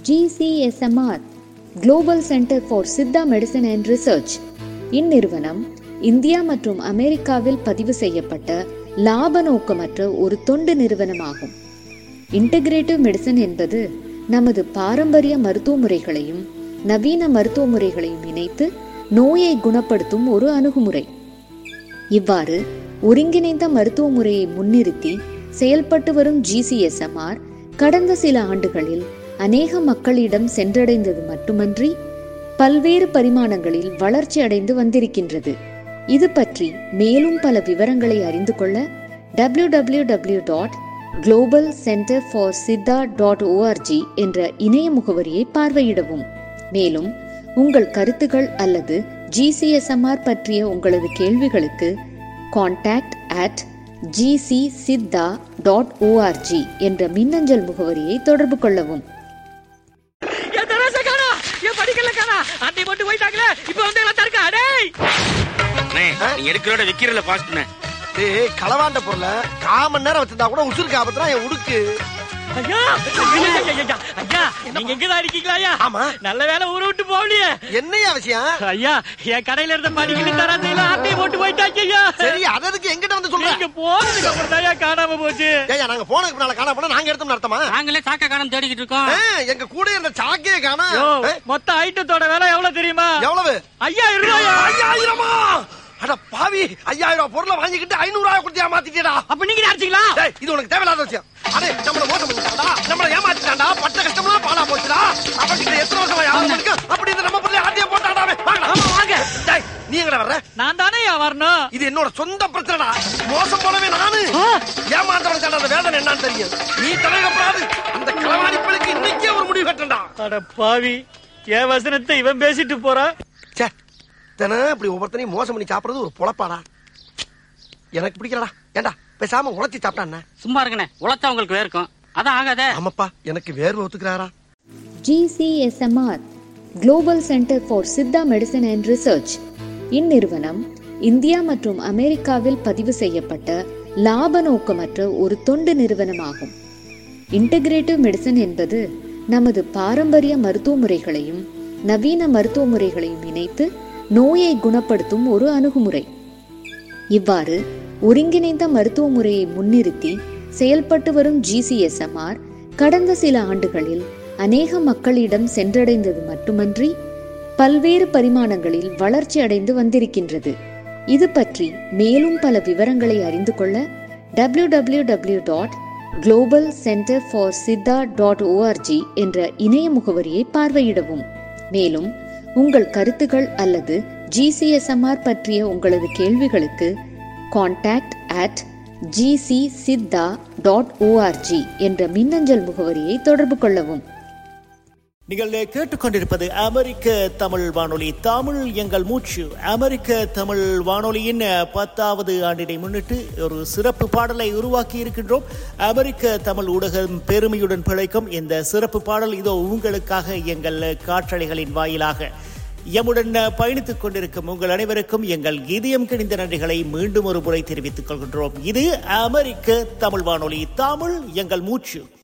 GCSMR global centre for Siddha medicine and research இந்நிறுவனம் India மற்றும் அமெரிக்காவில் பதிவு செய்யப்பட்ட லாப நோக்கமற்ற ஒரு தொண்டு நிறுவனமாகும் இன்டகிரேட்டிவ் மெடிசன் என்பது நமது பாரம்பரிய மருத்துவ முறைகளையும் நவீன மருத்துவ முறைகளையும் இணைத்து நோயை குணப்படுத்தும் ஒரு அணுகுமுறை இவ்வாறு ஒருங்கிணைந்த மருத்துவ முறையை முன்னிறுத்தி செயல்பட்டு வரும் ஜிசிஎஸ்எம்ஆர் கடந்த சில ஆண்டுகளில் அநேக மக்களிடம் சென்றடைந்தது மட்டுமன்றி பல்வேறு பரிமாணங்களில் வளர்ச்சி அடைந்து வந்திருக்கின்றது இது பற்றி மேலும் பல விவரங்களை அறிந்து கொள்ள W W W dot global centre for Siddha dot ORG என்ற இணைய முகவரியை பார்வையிடவும் மேலும் உங்கள் கருத்துகள் அல்லது ஜிசிஎஸ்எம்ஆர் பற்றிய உங்களது கேள்விகளுக்கு contact at GC Siddha dot ORG என்ற மின்னஞ்சல் முகவரியை தொடர்பு கொள்ளவும் என் தராச காணா என் படிக்கல காணா அன்னை மட்டும் போயிட்டாங்களே இப்ப வந்து எல்லாம் தருக்கா டேய் அண்ணே, நீங்க எடுக்கிறோட விக்கிறதுல பாஸ்ட்னே டேய் களவாண்ட பொருளை கால் மணி நேரம் வச்சிருந்தா கூட உசுருக்கு ஆபத்துனா என் உடுக்கு ஐயா ஐயா, ஐயா, ஐயா, ஐயா நீங்க எங்கதான் இருக்கீங்களா ஐயா ஆமா. நல்ல வேலை ஊரை விட்டு போகலையே என்னையா விஷயம் ஐயா என் கடையில இருந்த படிக்கல தராசையில அன்னை போட்டு போயிட்டாங்க ஐயா சரி அதற்கு எங்கிட்ட வந்து சொல்றேன் நீங்க போனதுக்கு அப்புறம் தான் ஐயா காணாம போச்சு ஏய்யா நாங்க போனதுக்கு முன்னால காண போனா நாங்க எடுத்தோம் நடத்தமா நாங்களே சாக்க காணம் தேடிக்கிட்டு இருக்கோம் எங்க கூட இருந்த சாக்கியே காணா யோ, மொத்த ஐட்டத்தோட விலை எவ்வளவு தெரியுமா எவ்வளவு ஐயாயிரம் ரூபாயா ஐயாயிரமா அட பாவி ஐயாயிரம் ரூபாய் பொருளை வாங்கிக்கிட்டு ஐநூறு ரூபாய் கொடுத்து ஏமாத்திட்டா அப்ப நீங்க அடிச்சீங்களா டேய் இது உனக்கு தேவையில்லாத விஷயம் அடே நம்மள மோசம் பண்ணிட்டாடா நம்மள ஏமாத்திட்டான்டா பட்ட கஷ்டம்லாம் பாலா போச்சுடா அவன்கிட்ட எத்தனை வருஷமா யாரும் இருக்கு அப்படி இந்த நம்ம பிள்ளை ஆட்டிய போட்டாடா அவன். வாங்கடா ஆமா, வாங்க. டேய் நீ எங்கடா வர்ற நான் தானே ஐயா வரணும் இது என்னோட சொந்த பிரச்சனைடா மோசம் போலவே நானு ஏமாந்தவனுக்கு அந்த வேதனை என்னன்னு தெரியும் நீ தலையிடப்படாது அந்த களவாணி பிள்ளைக்கு இன்னைக்கே ஒரு முடிவு கட்டண்டா அட பாவி என் வசனத்தை இவன் பேசிட்டு போறான் ச்சே தினம் இப்படி ஒவ்வொருத்தனையும் மோசம் பண்ணி சாப்பிடுறது ஒரு பொழப்பாடா எனக்கு பிடிக்கலடா ஏண்டா பேசாம உழைச்சி சாப்பிட்டா என்ன சும்மா இருங்கண்ணே உழைச்சா உங்களுக்கு வேர்க்கும் அதான் ஆகாதே ஆமாப்பா எனக்கு வேர்வை ஒத்துக்கிறாரா GCSMR global centre for Siddha medicine and research இந்நிறுவனம் இந்தியா மற்றும் அமெரிக்காவில் பதிவு செய்யப்பட்ட லாப நோக்கமற்ற ஒரு தொண்டு நிறுவனமாகும் இன்டகிரேட்டிவ் மெடிசன் என்பது நமது பாரம்பரிய மருத்துவ முறைகளையும் நவீன மருத்துவ முறைகளையும் இணைத்து நோயை குணப்படுத்தும் ஒரு அணுகுமுறை இவ்வாறு ஒருங்கிணைந்த மருத்துவ முறையை முன்னிறுத்தி செயல்பட்டு வரும் ஜிசிஎஸ்எம்ஆர் கடந்த சில ஆண்டுகளில் அநேக மக்களிடம் சென்றடைந்தது மட்டுமன்றி பல்வேறு பரிமாணங்களில் வளர்ச்சி அடைந்து வந்திருக்கின்றது இது பற்றி மேலும் பல விவரங்களை அறிந்து கொள்ள W W W dot global centre for Siddha dot ORG என்ற இணைய முகவரியை பார்வையிடவும் மேலும் உங்கள் கருத்துகள் அல்லது ஜிசிஎஸ்எம்ஆர் பற்றிய உங்களது கேள்விகளுக்கு contact at GC Siddha dot ORG என்ற மின்னஞ்சல் முகவரியை தொடர்பு கொள்ளவும் நீங்கள் கேட்டுக்கொண்டிருப்பது அமெரிக்க தமிழ் வானொலி தமிழ் எங்கள் மூச்சு அமெரிக்க தமிழ் வானொலியின் பத்தாவது ஆண்டினை முன்னிட்டு ஒரு சிறப்பு பாடலை உருவாக்கி இருக்கின்றோம் அமெரிக்க தமிழ் ஊடகம் பெருமையுடன் பிழைக்கும் இந்த சிறப்பு பாடல் இதோ உங்களுக்காக எங்கள் காற்றலைகளின் வாயிலாக எம்முடன் பயணித்துக் கொண்டிருக்கும் உங்கள் அனைவருக்கும் எங்கள் இதயம் கிணிந்த நன்றிகளை மீண்டும் ஒரு முறை தெரிவித்துக் கொள்கின்றோம் இது அமெரிக்க தமிழ் வானொலி தமிழ் எங்கள் மூச்சு